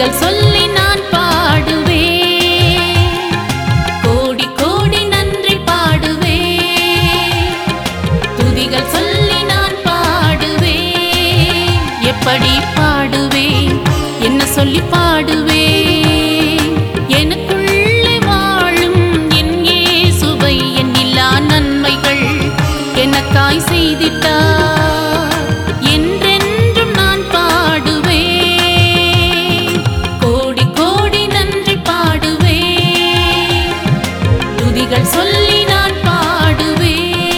துதிகள் சொல்லி நான் பாடுவே கோடி கோடி நன்றி பாடுவே துதிகள் சொல்லி நான் பாடுவே எப்படி பாடுவே என்ன சொல்லி பாடுவே எனக்குள்ளே வாழும் என் இயேசுவை எண்ணில்லா நன்மைகள் எனக்காய் செய்திட்டார் என்றென்றும் நான் பாடுவே கோடி கோடி நன்றி பாடுவே துதிகள் சொல்லி நான் பாடுவே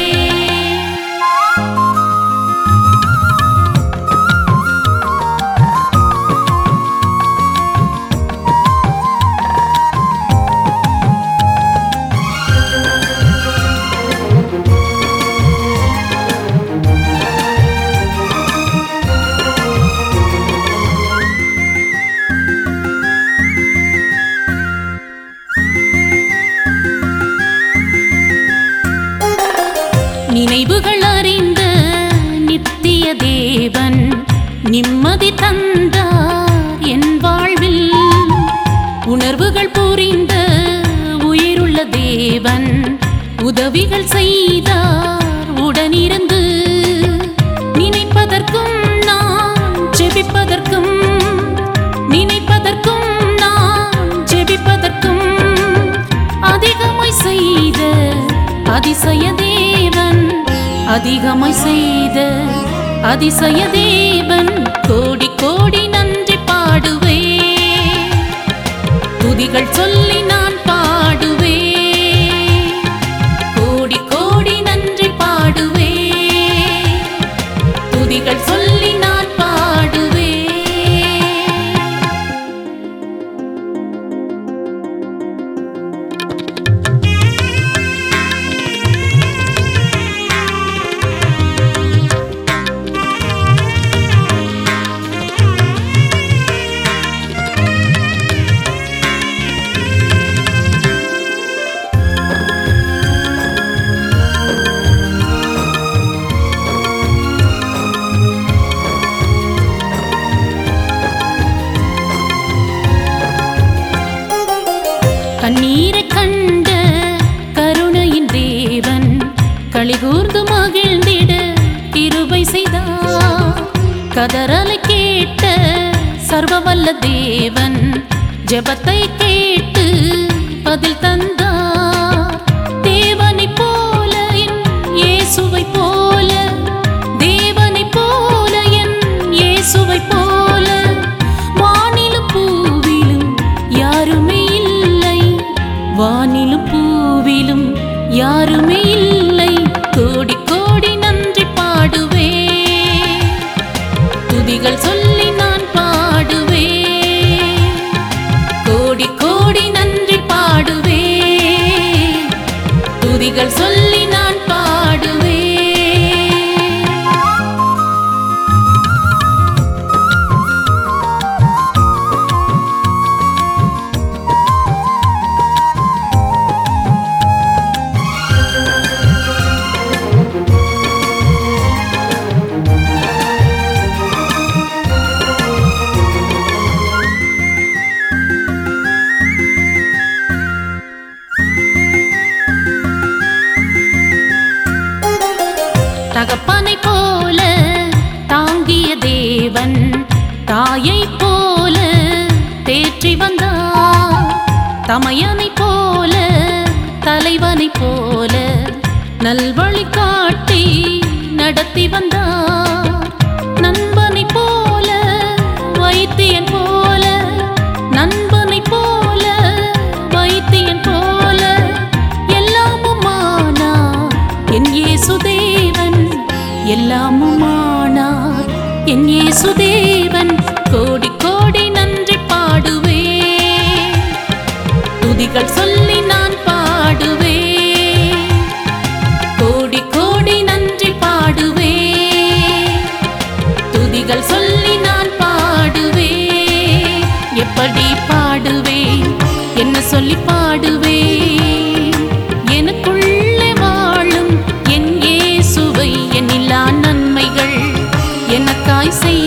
நினைவுகள் அறிந்த நித்திய தேவன் நிம்மதி தந்தார் என் வாழ்வில் உணர்வுகள் புரிந்த உயிருள்ள தேவன் உதவிகள் செய்தார் உடனிருந்து நினைப்பதற்கும் நான் ஜெபிப்பதற்கும் நினைப்பதற்கும் நான் ஜெபிப்பதற்கும் அதிகமாய் செய்த அதிசய தேவன் அதிகமாய் செய்த அதிசய தேவன் கோடி கோடி நன்றி பாடுவே துதிகள் சொல்லி நான் பாடுவே கோடி கோடி நன்றி பாடுவே துதிகள் சொல்லி நான் பாடுவே கண்ணீரை கண்ட கருணையின் தேவன் களிகூர்ந்து மகிழ்ந்திட கிருபை செய்தார் கதறலை கேட்ட சர்வவல்ல தேவன் ஜெபத்தை கேட்டு பதில் தந்தார் தேவனைப் போல என் இயேசுவைப் போல தேவனைப் போல என் இயேசுவைப் போல வானிலும் பூவிலும் யாருமே இல்லை வானிலும் பூவிலும் யாருமே இல்லை கோடி கோடி நன்றி பாடுவே துதிகள் சொல்லி நான் பாடுவே கோடி கோடி நன்றி பாடுவே துதிகள் சொல்லி நான் பாடுவே தகப்பனை போல தாங்கிய தேவன் தாயை போல தேற்றி வந்தார் தமையனை போல தலைவனை போல நல்வழி காட்டி நடத்தி வந்தார் நண்பனை போல வைத்தியன் போல நண்பனை போல வைத்தியன் போல எல்லாமுமானார் என் இயேசுதேவன் எல்லாமுமானார் என் இயேசுதேவன் கோடி கோடி நன்றி பாடுவே துதிகள் சொல்லி நான் பாடுவே கோடி கோடி நன்றி பாடுவே துதிகள் சொல்லி நான் பாடுவே எப்படி பாடுவே என்ன சொல்லி பாடுவே எனக்குள்ளே வாழும் என் இயேசுவை எண்ணில்லா நன்மைகள் எனக்காய் செய்